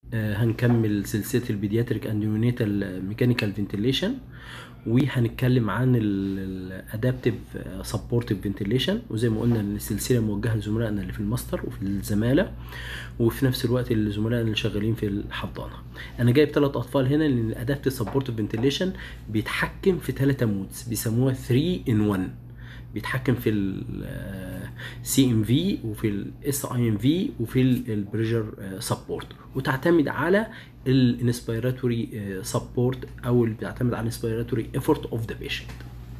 آه، هنكمل سلسله البيدياتريك اند نيونيتال ميكانيكال فنتيليشن وهنتكلم عن الادابتيف سبورتيف فنتيليشن وزي ما قلنا السلسله موجهه لزملائنا اللي في الماستر وفي الزماله وفي نفس الوقت لزملائنا اللي شغالين في الحضانه انا جايب ثلاث اطفال هنا لان الادابتيف سبورتيف فنتيليشن بيتحكم في ثلاثه مودز بيسموها 3 ان 1 بيتحكم في السي ام في وفي الاس اي ام في وفي البريشر سبورت وتعتمد على الانسبيراتوري سبورت او اللي بتعتمد على الانسبيراتوري ايفورت اوف ذا بيشنت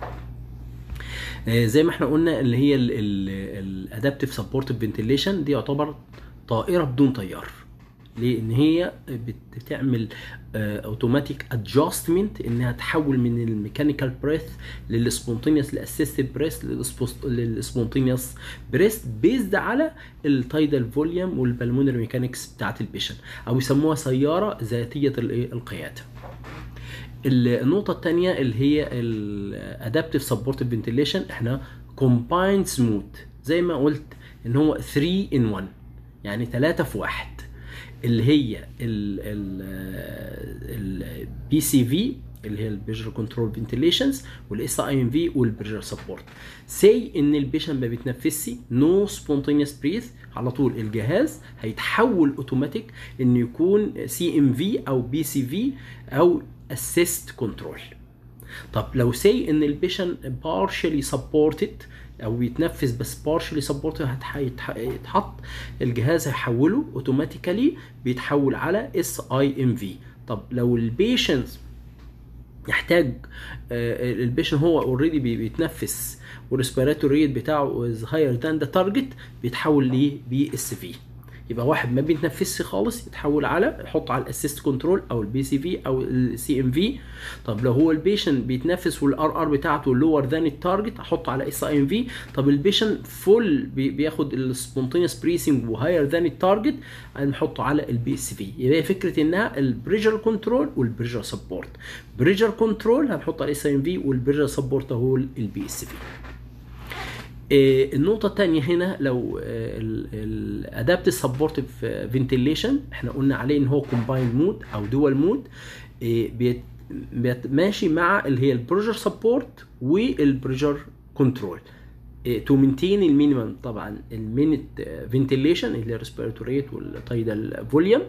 زي ما احنا قلنا اللي هي الادابتيف سبورتيف فنتيليشن دي يعتبر طائره بدون طيار ليه؟ ان هي بتعمل اوتوماتيك ادجستمنت انها تحول من الميكانيكال بريث للسبونتينيوس لاسيستد بريث للسبونتينيوس بريث بيزد على التايدال فوليوم والبلمونري ميكانكس بتاعت البيشن او يسموها سياره ذاتيه القياده. النقطة الثانية اللي هي الادابتيف سبورتيف فنتيليشن احنا كومبايند سموث زي ما قلت ان هو 3 ان 1 يعني 3 في واحد اللي هي البي سي في اللي هي البريشر كنترول فنتيليشنز والاس اي ام في والبريشر سبورت سي ان البيشن ما بيتنفسش نو سبونتينيوس بريث على طول الجهاز هيتحول اوتوماتيك انه يكون سي ام في او بي سي في او اسيست كنترول طب لو سي ان البيشن بارشلي سبورتد او بيتنفس بس بارشلي سبورت هيتحط الجهاز هيحوله اوتوماتيكالي بيتحول على اس اي ام في طب لو البيشنت يحتاج البيشنت هو اوريدي بيتنفس والريسبيراتوري ريت بتاعه از هاير ذان ذا تارجت بيتحول لبي اس في يبقى واحد ما بيتنفسش خالص يتحول على يحط على الاسيست كنترول او البي سي في او السي ام في طب لو هو البيشنت بيتنفس والار ار بتاعته لور ذان التارجت احطه على اس اي ام في طب البيشنت فول بياخد السبونتينيوس بريسنج وهاير ذان التارجت نحطه على البي اس في يبقى فكره انها البريشر كنترول والبريشر سبورت بريشر كنترول هنحطه على اس اي ام في والبريشر سبورت هو البي اس في النقطة الثانية هنا لو الادابتيف سبورتيف فنتيليشن احنا قلنا عليه ان هو كومبايند مود او دول مود ماشي مع اللي هي البريشر سبورت والبريشر كنترول تو مينتين المينيمم طبعا المينت فنتيليشن اللي هي الريسبيراتوري ريت والتايدال فوليوم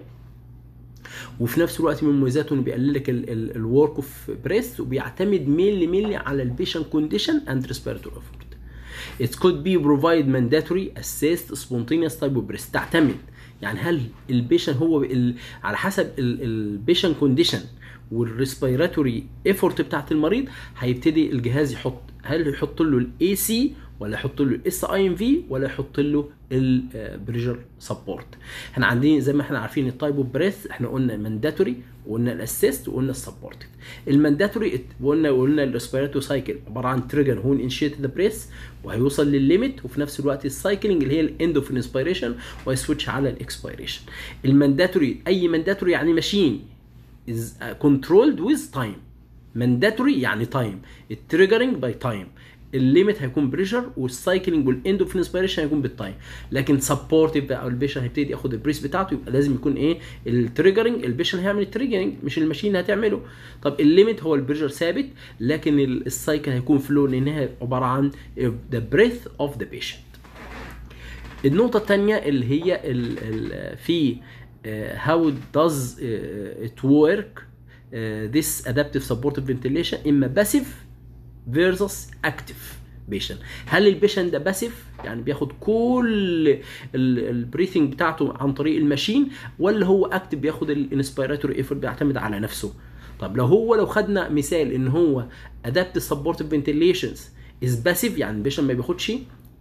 وفي نفس الوقت من مميزاته انه بيقلل لك الورك اوف بريس وبيعتمد ميلي ميلي على البيشن كونديشن اند ريسبيراتوري افورت It could be provide mandatory assist spontaneous type of breath تعتمد يعني هل البيشن هو ال... على حسب البيشن كونديشن والريسبيراتوري ايفورت بتاعت المريض هيبتدي الجهاز يحط هل يحط له الاي سي ولا يحط له الاس اي ام في ولا يحط له البريشر سبورت احنا عندنا زي ما احنا عارفين التايب اوف بريث احنا قلنا مانداتوري وقلنا الاسيست وقلنا السبورتيف المانداتوري قلنا قلنا الريسبيراتوري سايكل عباره عن تريجر هو انشيت ذا بريث وهيوصل للليميت وفي نفس الوقت السايكلينج اللي هي الاند اوف انسبيريشن وهيسويتش على الاكسبيريشن المانداتوري اي مانداتوري يعني ماشين is controlled with time mandatory يعني تايم التريجرنج باي تايم الليميت هيكون بريشر والسايكلينج والاند اوف انسبيريشن هيكون بالتايم لكن سبورتيف بقى البيشن هيبتدي ياخد البريس بتاعته يبقى لازم يكون ايه التريجرنج البيشن هيعمل التريجرنج مش الماشين هتعمله طب الليميت هو البريشر ثابت لكن السايكل هيكون فلو لانها عباره عن ذا بريث اوف ذا بيشنت النقطه الثانيه اللي هي ال ال في هاو does it work this adaptive supportive ventilation اما باسيف فيرسس اكتف بيشن هل البيشن ده باسيف يعني بياخد كل البريثنج بتاعته عن طريق الماشين ولا هو اكتف بياخد الانسبيراتوري ايفورت بيعتمد على نفسه طب لو هو لو خدنا مثال ان هو ادابت سبورتيف فنتيليشنز از باسيف يعني البيشن ما بياخدش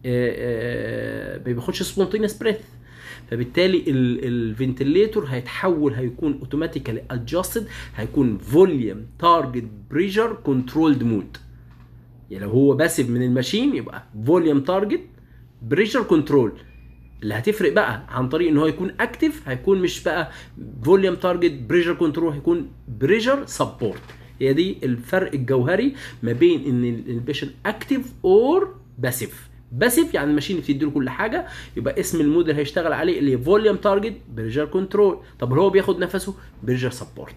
ما بياخدش سبونتينيوس بريث فبالتالي الفنتليتور هيتحول هيكون اوتوماتيكالي ادجستد هيكون فوليوم تارجت بريشر كنترولد مود يعني لو هو باسيف من الماشين يبقى فوليوم تارجت بريشر كنترول اللي هتفرق بقى عن طريق ان هو يكون اكتف هيكون مش بقى فوليوم تارجت بريشر كنترول هيكون بريشر سبورت هي دي الفرق الجوهري ما بين ان البيشن اكتف اور باسيف باسيف يعني الماشين بتدي له كل حاجه يبقى اسم المود اللي هيشتغل عليه اللي فوليوم تارجت بريشر كنترول طب هو بياخد نفسه بريشر سبورت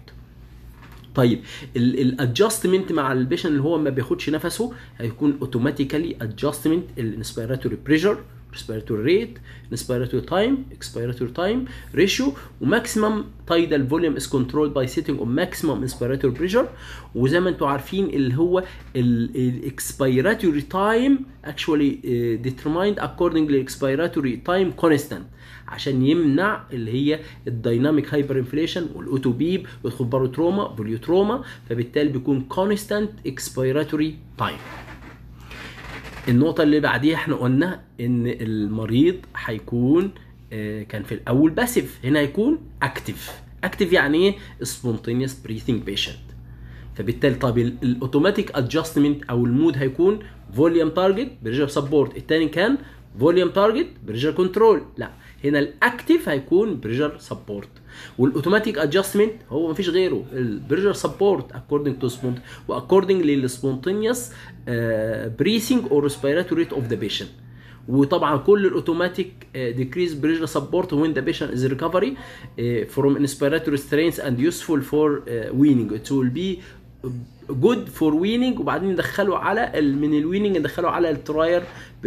طيب الادجستمنت مع البيشن اللي هو ما بياخدش نفسه هيكون اوتوماتيكالي ادجستمنت الانسبيراتوري بريشر respiratory rate inspiratory time expiratory time ratio وماكسيمم tidal volume is controlled by setting of maximum inspiratory pressure وزي ما انتم عارفين اللي هو ال expiratory time actually uh, determined according to expiratory time constant عشان يمنع اللي هي الدايناميك هايبر انفليشن والاوتو بيب ويدخل باروتروما فوليوتروما فبالتالي بيكون كونستانت اكسبيراتوري تايم النقطة اللي بعديها احنا قلنا ان المريض هيكون كان في الاول باسيف هنا هيكون اكتف اكتف يعني ايه سبونتينيوس بريثنج بيشنت فبالتالي طب الاوتوماتيك ادجستمنت او المود هيكون فوليوم تارجت بريشر سبورت الثاني كان فوليوم تارجت بريشر كنترول لا هنا الاكتف هيكون بريشر سبورت والاوتوماتيك ادجستمنت هو مفيش غيره البريشر سبورت اكوردنج تو سبونت واكوردنج للسبونتينيوس بريثنج اور ريسبيراتوري ريت اوف ذا بيشنت وطبعا كل الاوتوماتيك ديكريز بريشر سبورت وين ذا بيشنت از ريكفري فروم انسبيراتوري سترينز اند يوسفول فور ويننج ات ويل بي جود فور ويننج وبعدين ندخله على من الويننج ندخله على التراير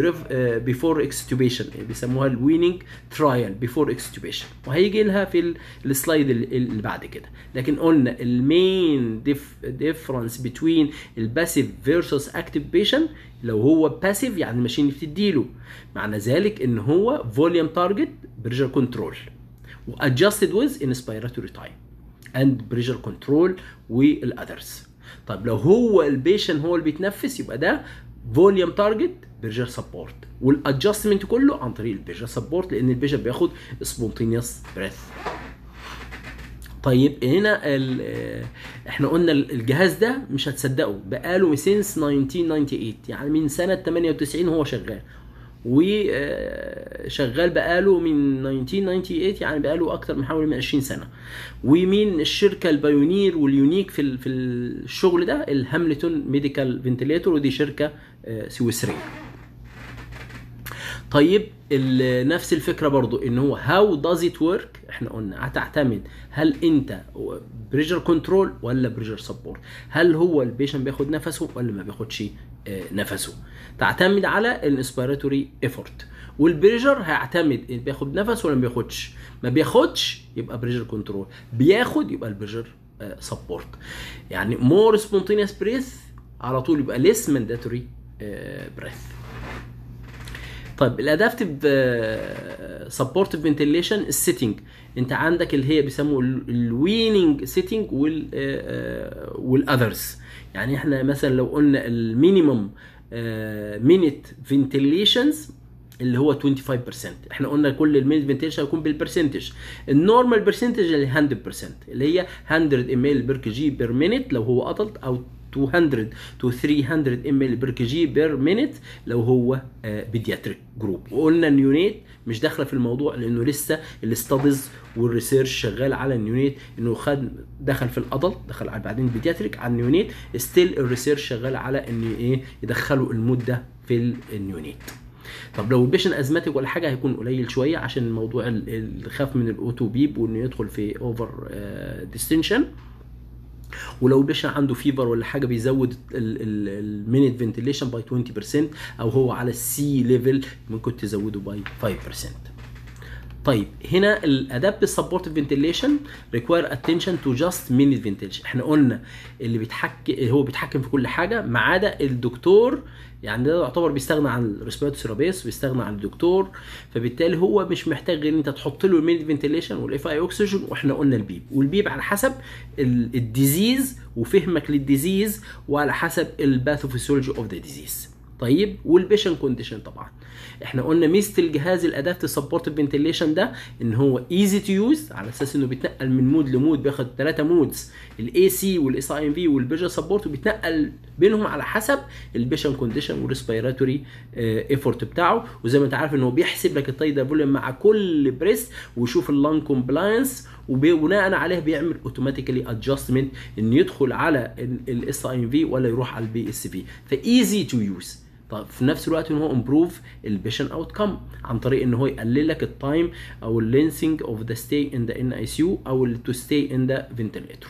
بيفور اكستوبيشن بيسموها الويننج ترايل بيفور اكستوبيشن وهيجي لها في السلايد اللي بعد كده لكن قلنا المين ديفرنس بتوين الباسيف فيرسس اكتيف بيشن لو هو باسيف يعني الماشين بتديله معنى ذلك ان هو فوليوم تارجت بريشر كنترول وادجستد ويز انسبيراتوري تايم اند بريشر كنترول والاذرز طب لو هو البيشن هو اللي بيتنفس يبقى ده فوليوم تارجت بريشر سبورت والادجستمنت كله عن طريق البريشر سبورت لان البيشن بياخد سبونتينيوس بريث طيب هنا احنا قلنا الجهاز ده مش هتصدقوا بقاله سينس 1998 يعني من سنه 98 هو شغال وشغال بقاله من 1998 يعني بقاله اكتر من حوالي من 20 سنه ومين الشركه البايونير واليونيك في في الشغل ده الهاملتون ميديكال فنتليتور ودي شركه سويسريه طيب نفس الفكره برضو ان هو هاو داز ات ورك احنا قلنا هتعتمد هل انت بريشر كنترول ولا بريشر سبورت هل هو البيشن بياخد نفسه ولا ما بياخدش نفسه تعتمد على الانسبيراتوري ايفورت والبريشر هيعتمد بياخد نفس ولا ما بياخدش ما بياخدش يبقى بريشر كنترول بياخد يبقى البريشر سبورت يعني مور سبونتينيوس بريث على طول يبقى ليس مانداتوري بريث طيب الادابتيف سبورتيف فنتيليشن السيتنج انت عندك اللي هي بيسموه الويننج سيتنج وال والاذرز يعني احنا مثلا لو قلنا المينيمم مينيت فنتيليشنز اللي هو 25% احنا قلنا كل المينيت فنتيليشن هيكون بالبرسنتج النورمال برسنتج اللي 100% اللي هي 100 ام ال بير جي بير مينيت لو هو ادلت او 200 to 300 ام ال بير جي بير مينيت لو هو بيدياتريك جروب وقلنا النيونيت مش داخله في الموضوع لانه لسه الاستاديز والريسيرش شغال على النيونيت انه خد دخل في الادلت دخل على بعدين بيدياتريك على النيونيت ستيل الريسيرش شغال على ان ايه يدخلوا المود ده في النيونيت طب لو البيشن ازماتيك ولا حاجه هيكون قليل شويه عشان الموضوع الخاف من الاوتو بيب وانه يدخل في اوفر ديستنشن ولو البيشن عنده فيفر ولا حاجه بيزود المينيت فنتيليشن باي 20% او هو على السي ليفل ممكن تزوده باي 5% طيب هنا الادابتيف سبورتيف فنتيليشن ريكواير اتنشن تو جاست مينيت فنتيليشن احنا قلنا اللي بيتحكم هو بيتحكم في كل حاجه ما عدا الدكتور يعني ده يعتبر بيستغنى عن الريسبيراتوري ثيرابيست بيستغنى عن الدكتور فبالتالي هو مش محتاج غير ان انت تحط له المينيت فنتيليشن والاف اي اوكسجين واحنا قلنا البيب والبيب على حسب الديزيز وفهمك للديزيز وعلى حسب الباثوفيسيولوجي اوف ذا ديزيز طيب والبيشن كونديشن طبعا احنا قلنا ميزه الجهاز الادابتيف سبورتيف فنتيليشن ده ان هو ايزي تو يوز على اساس انه بيتنقل من مود لمود بياخد ثلاثه مودز الاي سي والاس اي ام في والبيجر سبورت وبيتنقل بينهم على حسب البيشن كونديشن والريسبيراتوري ايفورت بتاعه وزي ما انت عارف ان هو بيحسب لك التايدا فوليوم مع كل بريس ويشوف اللانج كومبلاينس وبناء عليه بيعمل اوتوماتيكالي ادجستمنت ان يدخل على الاس اي ام في ولا يروح على البي اس في فايزي تو يوز طب في نفس الوقت ان هو امبروف البيشن اوت كم عن طريق ان هو يقلل لك التايم او اللينسنج اوف ذا ستي ان ذا ان اي سي يو او تو ستي ان ذا فنتليتور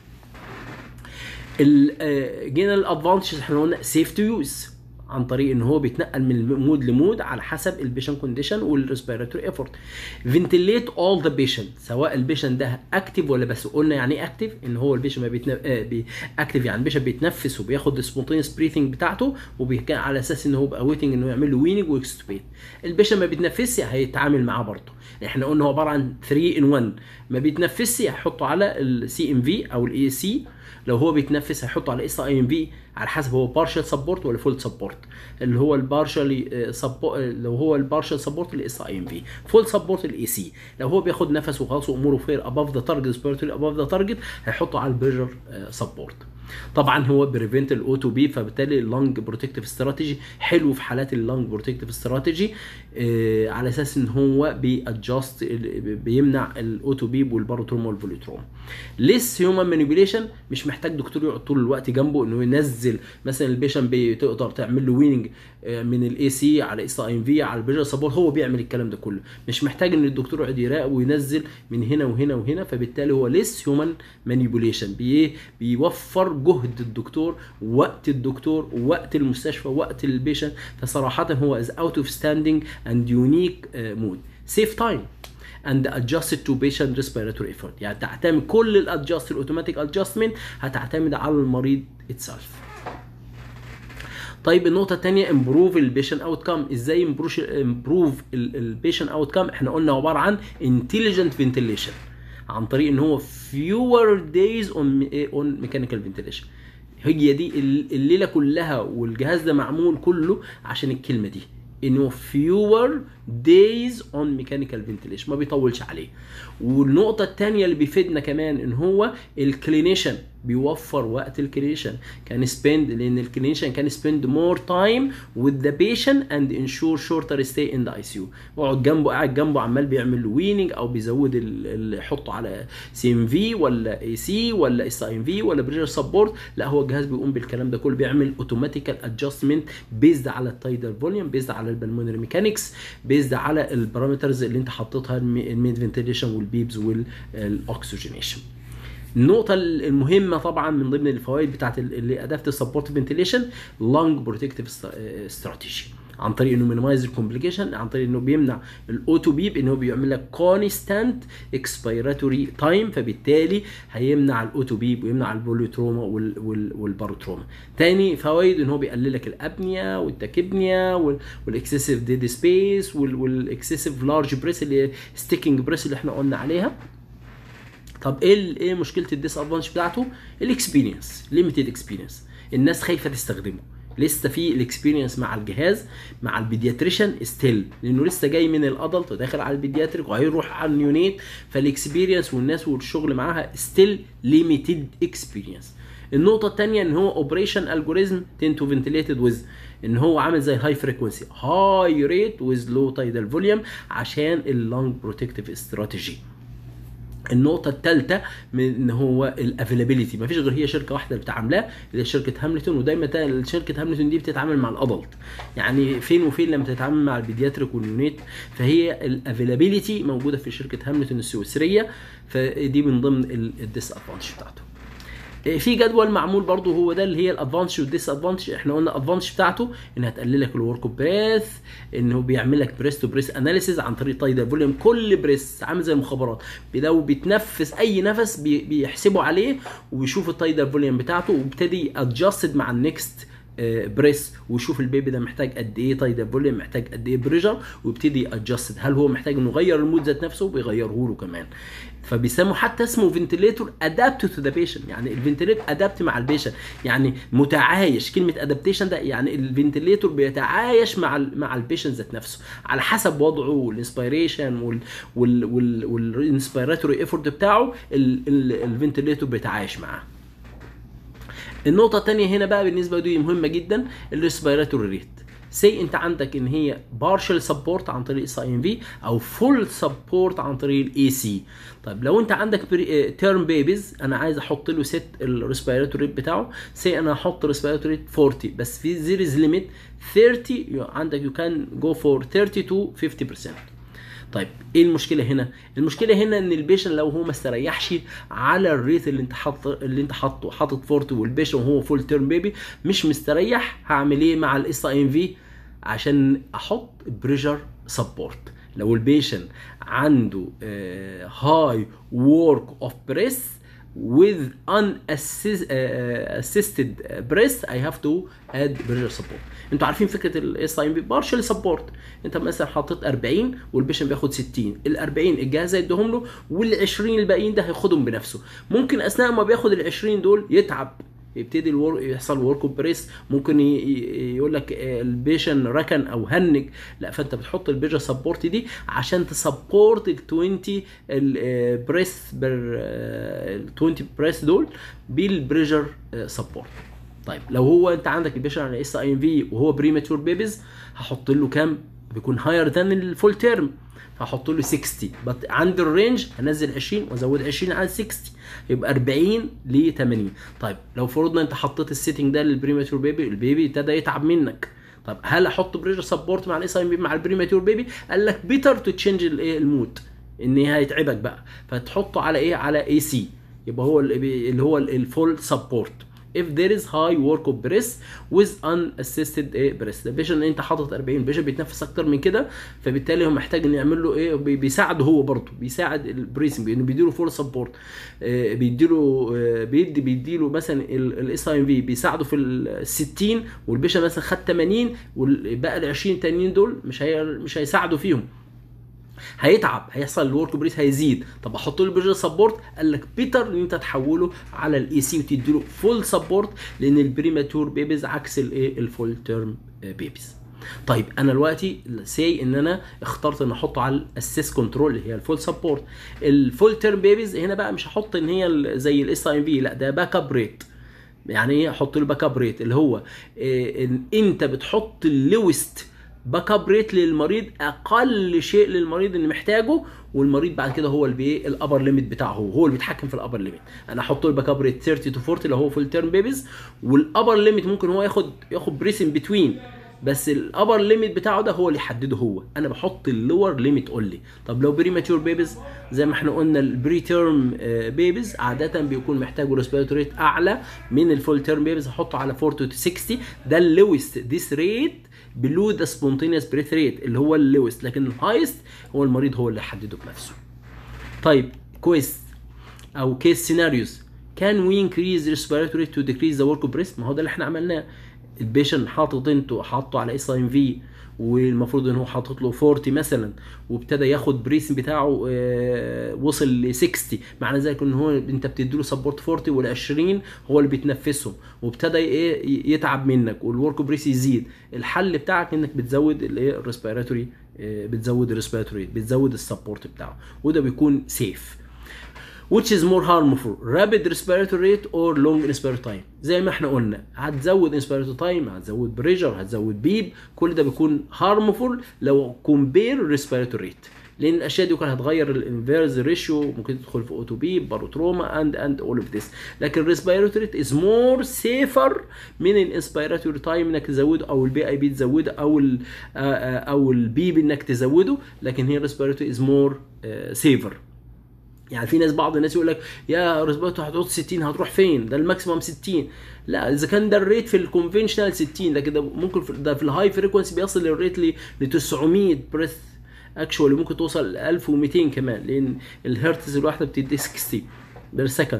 جينا الادفانتجز احنا قلنا سيف تو يوز عن طريق ان هو بيتنقل من مود لمود على حسب البيشن كونديشن والريسبيراتوري ايفورت فنتليت اول ذا بيشنت سواء البيشنت ده اكتف ولا بس قلنا يعني ايه اكتف ان هو البيشنت ما بيتنف... آه بي... اكتف يعني البيشنت بيتنفس وبياخد السبونتينيوس بريثنج بتاعته وبيكون على اساس ان هو بقى ويتنج انه يعمل له ويننج واكستوبيت البيشنت ما بيتنفسش هيتعامل معاه برضه احنا قلنا هو عباره عن 3 ان 1 ما بيتنفسش هيحطه على السي ام في او الاي سي لو هو بيتنفس هيحطه على اس اي ام في على حسب هو بارشال سبورت ولا فول سبورت اللي هو البارشال سبورت لو هو البارشال سبورت الاس اي ام في فول سبورت الاي سي لو هو بياخد نفس وخلاص واموره فير اباف ذا تارجت سبيرتولي اباف ذا تارجت هيحطه على البريشر سبورت طبعا هو بريفنت الاو تو بي فبالتالي اللونج بروتكتيف استراتيجي حلو في حالات اللونج بروتكتيف استراتيجي آه على اساس ان هو بيادجست بيمنع الاو تو بي والباروتروم والفوليتروم ليس هيومن مانيبيوليشن مش محتاج دكتور يقعد طول الوقت جنبه انه ينزل مثلا البيشن بتقدر تعمل له ويننج من الاي سي على اس اي ام في على البريشر سبورت هو بيعمل الكلام ده كله مش محتاج ان الدكتور يقعد يراقب وينزل من هنا وهنا وهنا فبالتالي هو ليس هيومن مانيبيوليشن بي بيوفر جهد الدكتور وقت الدكتور وقت المستشفى وقت البيشن فصراحه هو از اوت اوف ستاندينج اند يونيك مود سيف تايم and adjusted to patient respiratory effort يعني تعتمد كل الادجست الاوتوماتيك ادجستمنت هتعتمد على المريض اتسلف طيب النقطة الثانية امبروف البيشن اوت كام ازاي امبروف البيشن اوت كام احنا قلنا عبارة عن intelligent ventilation عن طريق ان هو fewer days on on mechanical ventilation هي دي الليلة كلها والجهاز ده معمول كله عشان الكلمة دي انه fewer days on mechanical ventilation ما بيطولش عليه والنقطة الثانية اللي بيفيدنا كمان ان هو الكلينيشن بيوفر وقت الكلينيشن كان سبند لان الكلينيشن كان سبند مور تايم with the patient and ensure shorter stay in the ICU اقعد جنبه قاعد جنبه عمال بيعمل ويننج او بيزود يحطه على سي ام في ولا اي سي ولا اس اي ام في ولا بريشر سبورت لا هو الجهاز بيقوم بالكلام ده كله بيعمل اوتوماتيكال ادجستمنت بيزد على التايدال فوليوم بيزد على البلمونري ميكانكس بيزد على البارامترز اللي انت حطيتها الميد فنتيليشن والبيبز والاكسجينيشن النقطة المهمة طبعا من ضمن الفوائد بتاعت اللي ادابت السبورت فنتيليشن لونج بروتكتيف استراتيجي عن طريق انه مينيمايز الكومبليكيشن عن طريق انه بيمنع الاوتو بيب انه بيعمل لك كونستانت اكسبيراتوري تايم فبالتالي هيمنع الاوتو بيب ويمنع البوليوتروما والباروتروما تاني فوائد ان هو بيقلل لك الابنيا والتاكيبنيا والاكسسيف ديد سبيس والاكسسيف لارج بريس اللي ستيكنج بريس اللي احنا قلنا عليها طب ايه ايه مشكله الديس ادفانتج بتاعته الاكسبيرينس ليميتد اكسبيرينس الناس خايفه تستخدمه لسه في الاكسبيرينس مع الجهاز مع البيدياتريشن ستيل لانه لسه جاي من الادلت وداخل على البيدياتريك وهيروح على النيونيت فالاكسبيرينس والناس والشغل معاها ستيل ليميتد اكسبيرينس النقطه الثانيه ان هو اوبريشن الجوريزم تنتو فنتليتد ويز ان هو عامل زي هاي فريكونسي هاي ريت ويز لو تايدال فوليوم عشان اللونج بروتكتيف استراتيجي النقطة الثالثة من ان هو الافيلابيلتي مفيش غير هي شركة واحدة اللي بتعاملاه اللي هي شركة هاملتون ودايما شركة هاملتون دي بتتعامل مع الادلت يعني فين وفين لما تتعامل مع البيدياتريك واليونيت فهي الافيلابيلتي موجودة في شركة هاملتون السويسرية فدي من ضمن الديس ادفانتج بتاعته في جدول معمول برضو هو ده اللي هي الادفانتج والديس ادفانتج احنا قلنا الادفانتج بتاعته انها تقلل لك الورك بريث انه بيعمل لك بريس تو بريس اناليسيز عن طريق تايدال فوليوم كل بريس عامل زي المخابرات لو بيتنفس اي نفس بيحسبوا عليه وبيشوف التايدال فوليوم بتاعته وبيبتدي ادجستد مع النكست بريس ويشوف البيبي ده محتاج قد ايه تايدال فوليوم محتاج قد ايه بريشر ويبتدي ادجستد هل هو محتاج انه يغير المود ذات نفسه بيغيره له كمان فبيسموا حتى اسمه فنتليتور ادابت تو ذا بيشنت يعني الفنتليتور ادابت مع البيشنت يعني متعايش كلمه ادابتيشن ده يعني الفنتليتور بيتعايش مع ال مع البيشنت ذات نفسه على حسب وضعه والانسبيريشن وال وال وال والانسبيراتوري ايفورت بتاعه الفنتليتور بيتعايش معاه النقطه الثانيه هنا بقى بالنسبه دي مهمه جدا الريسبيراتوري ريت سي انت عندك ان هي بارشل سبورت عن طريق اس اي ام في او فول سبورت عن طريق الاي سي طيب لو انت عندك تيرم بيبيز انا عايز احط له ست الريسبيراتوري ريت بتاعه سي انا هحط ريسبيراتوري ريت 40 بس في زير از ليميت 30 عندك يو كان جو فور 30 تو 50% طيب ايه المشكله هنا المشكله هنا ان البيشن لو هو ما استريحش على الريت اللي انت حاطط اللي انت حاطه حاطط فورت والبيشن وهو فول تيرم بيبي مش مستريح هعمل ايه مع الاس اي ام في عشان احط بريشر سبورت لو البيشن عنده هاي ورك اوف بريس with unassisted breast I have to add pressure support انتوا عارفين فكره الاس اي ام بي بارشل سبورت انت مثلا حطيت 40 والبيشن بياخد 60 ال 40 الجهاز هيديهم له وال 20 الباقيين ده هياخدهم بنفسه ممكن اثناء ما بياخد ال 20 دول يتعب يبتدي الور... يحصل ورك بريس ممكن ي... يقول لك البيشن ركن او هنج لا فانت بتحط البيجر سبورت دي عشان تسبورت ال 20 البريس بر ال 20 بريس دول بالبريجر سبورت طيب لو هو انت عندك البيشن على اس اي ام في وهو بريماتور بيبيز هحط له كام بيكون هاير ذان الفول تيرم فهحط له 60 بس عند الرينج هنزل 20 وازود 20 على 60 يبقى 40 ل 80 طيب لو فرضنا انت حطيت السيتنج ده للبريماتور بيبي البيبي ابتدى يتعب منك طب هل احط بريشر سبورت مع الاس اي ام مع البريماتور بيبي قال لك بيتر تو تشينج الايه المود ان هي هيتعبك بقى فتحطه على ايه على اي سي يبقى هو اللي هو الفول سبورت if there is high work of breath with unassisted ايه breath البيشن انت حاطط 40 البيشن بيتنفس اكتر من كده فبالتالي هو محتاج ان يعمل له ايه بيساعده هو برضه بيساعد البريسنج انه بيديله فول سبورت بيديله آه بيدي بيديله مثلا الاس اي ام في بيساعده في ال 60 والبيشن مثلا خد 80 وبقى ال 20 تانيين دول مش هي مش هيساعدوا فيهم هيتعب هيحصل الورك بريس هيزيد طب احط له بريشر سبورت قال لك بيتر ان انت تحوله على الاي سي وتدي له فول سبورت لان البريماتور بيبيز عكس الايه الفول تيرم بيبيز طيب انا دلوقتي سي ان انا اخترت ان احطه على الاسيس كنترول اللي هي الفول سبورت الفول تيرم بيبيز هنا بقى مش هحط ان هي زي الاس اي ام في لا ده باك اب ريت يعني ايه احط له باك اب ريت اللي هو إيه ان انت بتحط اللوست باك اب ريت للمريض اقل شيء للمريض اللي محتاجه والمريض بعد كده هو اللي بي الابر ليميت بتاعه هو هو اللي بيتحكم في الابر ليميت انا احط له باك اب ريت 30 تو 40 اللي هو فول تيرم بيبيز والابر ليميت ممكن هو ياخد ياخد بريس ان بتوين بس الابر ليميت بتاعه ده هو اللي يحدده هو انا بحط اللور ليميت اونلي طب لو بريماتور بيبيز زي ما احنا قلنا البري تيرم بيبيز عاده بيكون محتاجوا ريسبيراتوري ريت اعلى من الفول تيرم بيبيز احطه على 40 تو 60 ده اللويست ذيس ريت بلو ذا سبونتينيوس بريث ريت اللي هو اللويست لكن الهايست هو المريض هو اللي يحدده بنفسه طيب كويس او كيس سيناريوز كان وي انكريز ريسبيراتوري تو ديكريز ذا ورك بريس ما هو ده اللي احنا عملناه البيشن حاطط انتوا حاطه على اس ام في والمفروض ان هو حاطط له 40 مثلا وابتدى ياخد بريس بتاعه اه وصل ل 60 معنى ذلك ان هو انت بتدي له سبورت 40 وال 20 هو اللي بيتنفسهم وابتدى ايه يتعب منك والورك بريس يزيد الحل بتاعك انك بتزود الايه الريسبيراتوري اه بتزود الريسبيراتوري بتزود السبورت بتاعه وده بيكون سيف which is more harmful rapid respiratory rate or long respiratory time زي ما احنا قلنا هتزود respiratory time هتزود بريشر هتزود بيب كل ده بيكون harmful لو compare respiratory rate لان الاشياء دي كانت هتغير الانفيرز ريشيو ممكن تدخل في اوتو بيب باروتروما اند اند اول اوف ذس لكن الريسبيراتوري ريت از مور سيفر من الانسبيراتوري تايم انك تزوده او البي اي بي تزوده او ال او البيب انك تزوده لكن هي الريسبيراتوري از مور سيفر يعني في ناس بعض الناس يقول لك يا ريسبيراتو هتحط 60 هتروح فين؟ ده الماكسيمم 60 لا اذا كان ده الريت في الكونفنشنال 60 لكن ده ممكن في ده في الهاي فريكونسي بيصل الريت ل 900 بريث اكشوالي ممكن توصل ل 1200 كمان لان الهرتز الواحده بتدي 60 بير سكند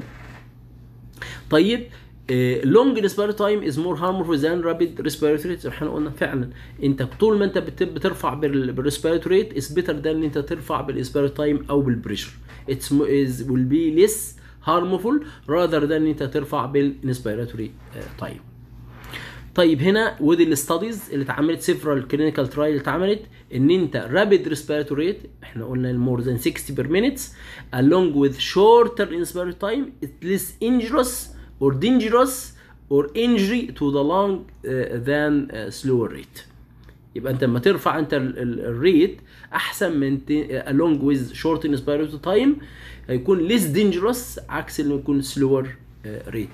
طيب لونج ريسبيراتوري تايم از مور هارمفول ذان رابيد ريسبيراتوري ريت احنا قلنا فعلا انت طول ما انت بترفع بالريسبيراتوري ريت از بيتر ذان انت ترفع بالريسبيراتوري تايم او بالبريشر اتس is will be less harmful rather than انت ترفع بالانسبيراتوري تايم طيب هنا ودي الستاديز اللي اتعملت سيفرال كلينيكال ترايل اللي اتعملت ان انت رابيد ريسبيراتوري ريت احنا قلنا مور ذان 60 بير مينتس along with shorter inspiratory time it less injurious or dangerous or injury to the lung uh, than uh, slower rate يبقى انت لما ترفع انت ال- ال- الريت احسن من ت- along with short inspiratory time هيكون less dangerous عكس انه يكون slower ريت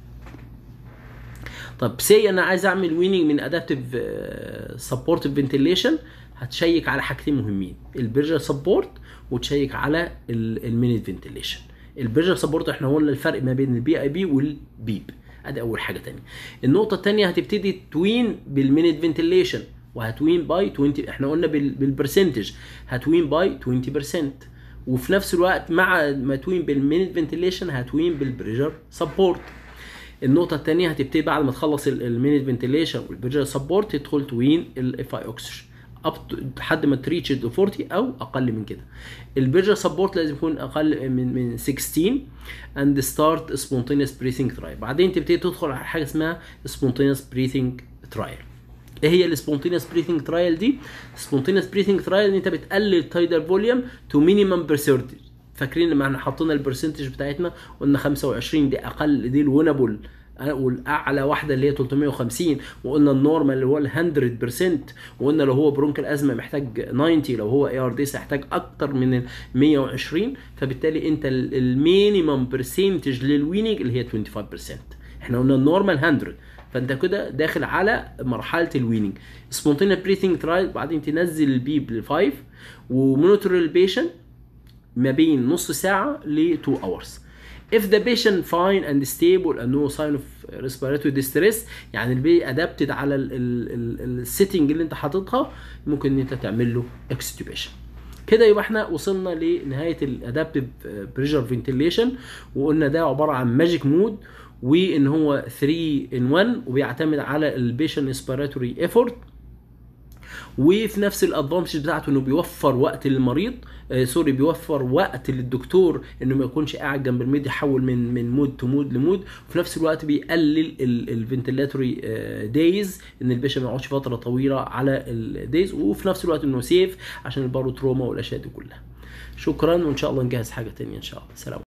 طب سي انا عايز اعمل ويننج من ادابتيف سبورتيف فنتيليشن هتشيك على حاجتين مهمين البرجر سبورت وتشيك على المينيت فنتيليشن البرجر سبورت احنا قلنا الفرق ما بين البي اي بي والبيب ادي اول حاجه تانية النقطه الثانيه هتبتدي توين بالمينيت فنتيليشن وهتوين باي 20 احنا قلنا بال- بالبرسنتج هتوين باي 20% وفي نفس الوقت مع ما توين بالمينيت فنتيليشن هتوين بالبريشر سبورت النقطة الثانية هتبتدي بعد ما تخلص المينيت فنتيليشن والبريشر سبورت تدخل توين الاف اي اوكسجين اب لحد ما تريتش ال 40 او اقل من كده البريشر سبورت لازم يكون اقل من من 16 اند ستارت سبونتينيوس بريثنج ترايل بعدين تبتدي تدخل على حاجه اسمها سبونتينيوس بريثنج ترايل ايه هي السبونتينيوس بريثنج ترايل دي سبونتينيوس بريثنج ترايل ان انت بتقلل التايدال فوليوم تو مينيمم برسنتج فاكرين لما احنا حطينا البرسنتج بتاعتنا قلنا 25 دي اقل دي الونابل والاعلى واحده اللي هي 350 وقلنا النورمال اللي هو ال 100% وقلنا لو هو برونكال ازمه محتاج 90 لو هو اي ار ديس هيحتاج اكتر من ال 120 فبالتالي انت المينيمم برسنتج للويننج اللي هي 25% احنا قلنا النورمال 100 فانت كده داخل على مرحله الويننج سبونتينيوس بريثنج ترايل بعدين تنزل البيب ل 5 ومونيتور البيشنت ما بين نص ساعه ل 2 hours if the patient fine and stable and no sign of respiratory distress يعني البي ادابتد على السيتنج اللي انت حاططها ممكن ان انت تعمل له extubation كده يبقى احنا وصلنا لنهايه الادابتيف بريشر فنتيليشن وقلنا ده عباره عن ماجيك مود وان هو 3 ان 1 وبيعتمد على البيشن اسبيراتوري ايفورت وفي نفس الادفانتج بتاعته انه بيوفر وقت للمريض آه سوري بيوفر وقت للدكتور انه ما يكونش قاعد جنب المريض يحول من من مود تو مود لمود وفي نفس الوقت بيقلل الفنتيلاتوري دايز ان الباشا ما يقعدش فتره طويله على الدايز وفي نفس الوقت انه سيف عشان البارو تروما والاشياء دي كلها شكرا وان شاء الله نجهز حاجه تانية ان شاء الله سلام